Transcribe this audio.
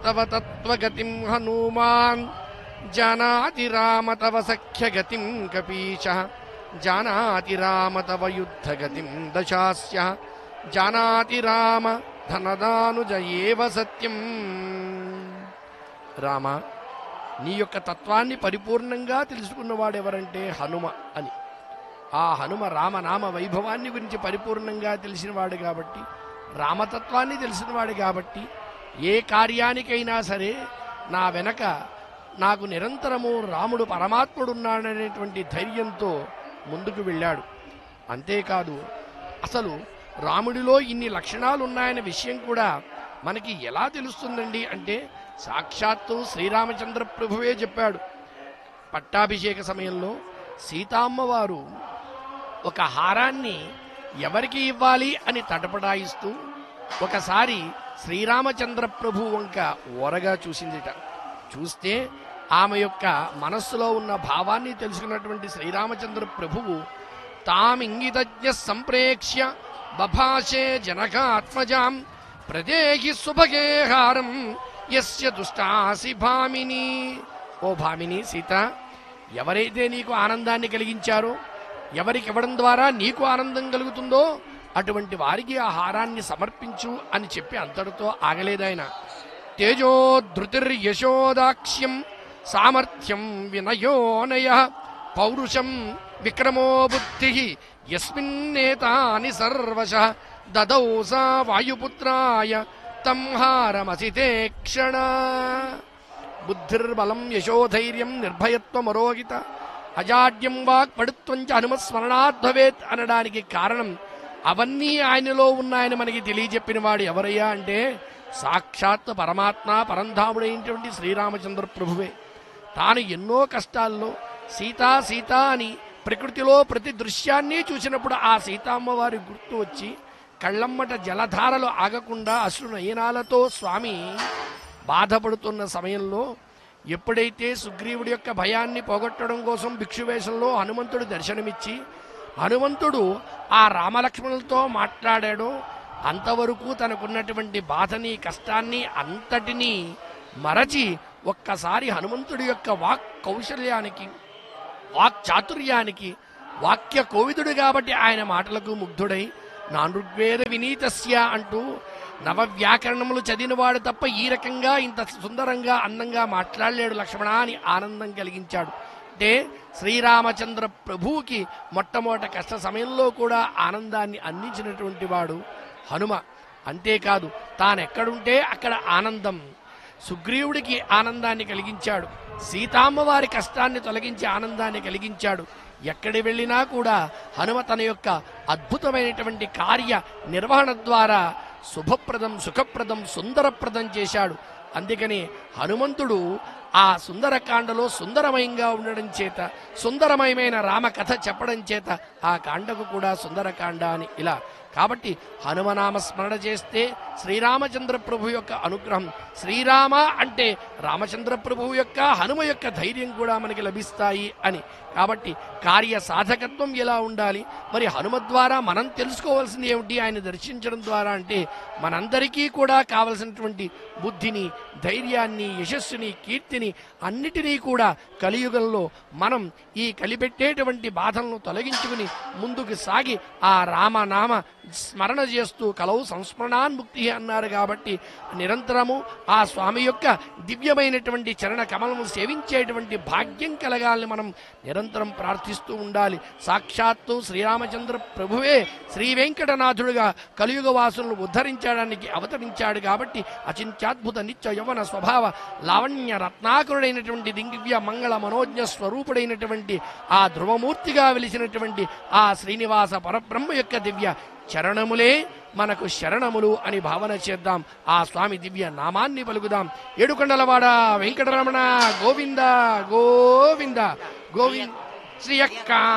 తవ తత్వగతిం హనుమాన్ జానాతి రామ తవ సఖ్యగతిం కపీశ జానాతి రామ తవ యుద్ధగతిం దశాస్య జానాతి రామ ధనదానుజ ఏవ సత్యం రామ నీ యొక్క తత్వాన్ని పరిపూర్ణంగా తెలుసుకున్నవాడెవరంటే హనుమ అని ఆ హనుమ రామనామ వైభవాన్ని గురించి పరిపూర్ణంగా తెలిసినవాడు కాబట్టి రామతత్వాన్ని తెలిసినవాడు కాబట్టి ఏ కార్యానికైనా సరే నా వెనక నాకు నిరంతరము రాముడు పరమాత్ముడున్నాడనేటువంటి ధైర్యంతో ముందుకు వెళ్ళాడు అంతేకాదు అసలు రాముడిలో ఇన్ని లక్షణాలు ఉన్నాయనే విషయం కూడా మనకి ఎలా తెలుస్తుందండి అంటే సాక్షాత్తు శ్రీరామచంద్ర ప్రభువే చెప్పాడు పట్టాభిషేక సమయంలో సీతామ్మవారు ఒక హారాన్ని ఎవరికి ఇవ్వాలి అని తటపడాయిస్తూ ఒకసారి శ్రీరామచంద్ర ప్రభు వంక ఓరగా చూసిందిట చూస్తే ఆమె యొక్క మనస్సులో ఉన్న భావాన్ని తెలుసుకున్నటువంటి శ్రీరామచంద్ర ప్రభువు తామింగితజ్ఞ సంప్రేక్ష్య బభాషే జనకాత్మజాం ప్రదేహి సుభగే హారం యస్య దుష్టాసి భామిని ఓ భామిని సీత ఎవరైతే నీకు ఆనందాన్ని కలిగించారో ఎవరికి ఇవ్వడం ద్వారా నీకు ఆనందం కలుగుతుందో అటువంటి వారికి ఆ హారాన్ని సమర్పించు అని చెప్పి అంతటితో ఆగలేదాయన తేజోధృతిర్యశోదాక్ష్యం సామర్థ్యం వినయోనయ పౌరుషం విక్రమో బుద్ధి యస్మిన్నేతాని సర్వశ దదౌ సా వాయుపుత్రాయ తం హారమసితే క్షణ బుద్ధిర్బలం యశోధైర్యం నిర్భయత్వమరోగిత అజాడ్యం వాక్ పడుత్వం చ హనుమస్మరణాత్ భవేత్ అనడానికి కారణం అవన్నీ ఆయనలో ఉన్నాయని మనకి తెలియజెప్పిన వాడు ఎవరయ్యా అంటే సాక్షాత్ పరమాత్మ పరంధాముడైనటువంటి శ్రీరామచంద్ర ప్రభువే తాను ఎన్నో కష్టాల్లో సీతా సీతా అని ప్రకృతిలో ప్రతి దృశ్యాన్ని చూసినప్పుడు ఆ సీతామ్మవారి గుర్తు వచ్చి కళ్ళమ్మట జలధారలు ఆగకుండా అశ్రు నయనాలతో స్వామి బాధపడుతున్న సమయంలో ఎప్పుడైతే సుగ్రీవుడి యొక్క భయాన్ని పోగొట్టడం కోసం భిక్షువేషంలో హనుమంతుడు దర్శనమిచ్చి హనుమంతుడు ఆ రామలక్ష్మణులతో మాట్లాడాడో అంతవరకు తనకున్నటువంటి బాధని కష్టాన్ని అంతటినీ మరచి ఒక్కసారి హనుమంతుడి యొక్క వాక్ కౌశల్యానికి వాక్ చాతుర్యానికి వాక్య కోవిదుడు కాబట్టి ఆయన మాటలకు ముగ్ధుడై నానృగ్వేద వినీతస్య అంటూ నవ వ్యాకరణములు చదివినవాడు తప్ప ఈ రకంగా ఇంత సుందరంగా అందంగా మాట్లాడలేడు లక్ష్మణ అని ఆనందం కలిగించాడు అంటే శ్రీరామచంద్ర ప్రభువుకి మొట్టమొదట కష్ట సమయంలో కూడా ఆనందాన్ని అందించినటువంటి వాడు హనుమ అంతేకాదు తానెక్కడుంటే అక్కడ ఆనందం సుగ్రీవుడికి ఆనందాన్ని కలిగించాడు సీతామ్మవారి కష్టాన్ని తొలగించి ఆనందాన్ని కలిగించాడు ఎక్కడి వెళ్ళినా కూడా హనుమ తన యొక్క అద్భుతమైనటువంటి కార్య నిర్వహణ ద్వారా శుభప్రదం సుఖప్రదం సుందరప్రదం చేశాడు అందుకని హనుమంతుడు ఆ సుందరకాండలో సుందరమయంగా ఉండడం చేత సుందరమయమైన రామకథ చెప్పడం చేత ఆ కాండకు కూడా సుందరకాండ అని ఇలా కాబట్టి హనుమనామ స్మరణ చేస్తే శ్రీరామచంద్ర ప్రభు యొక్క అనుగ్రహం శ్రీరామ అంటే రామచంద్ర ప్రభువు యొక్క హనుమ యొక్క ధైర్యం కూడా మనకి లభిస్తాయి అని కాబట్టి కార్య సాధకత్వం ఎలా ఉండాలి మరి హనుమ ద్వారా మనం తెలుసుకోవాల్సింది ఏమిటి ఆయన దర్శించడం ద్వారా అంటే మనందరికీ కూడా కావలసినటువంటి బుద్ధిని ధైర్యాన్ని యశస్సుని కీర్తిని అన్నిటినీ కూడా కలియుగంలో మనం ఈ కలిపెట్టేటువంటి బాధలను తొలగించుకుని ముందుకు సాగి ఆ రామనామ స్మరణ చేస్తూ కలవు సంస్మరణాన్ముక్తి అన్నారు కాబట్టి నిరంతరము ఆ స్వామి యొక్క దివ్యమైనటువంటి చరణ కమలము సేవించేటువంటి భాగ్యం కలగాలని మనం నిరంతరం ప్రార్థిస్తూ ఉండాలి సాక్షాత్తు శ్రీరామచంద్ర ప్రభువే శ్రీ వెంకటనాథుడుగా కలియుగ వాసులను ఉద్ధరించడానికి అవతరించాడు కాబట్టి అచింత్యాద్భుత నిత్య యవన స్వభావ లావణ్య రత్నాకరుడైనటువంటి దివ్య మంగళ మనోజ్ఞ స్వరూపుడైనటువంటి ఆ ధ్రువమూర్తిగా వెలిసినటువంటి ఆ శ్రీనివాస పరబ్రహ్మ యొక్క దివ్య చరణములే మనకు శరణములు అని భావన చేద్దాం ఆ స్వామి దివ్య నామాన్ని పలుకుదాం ఏడుకొండలవాడ వెంకటరమణ గోవింద గోవింద గోవింద శ్రీ యొక్క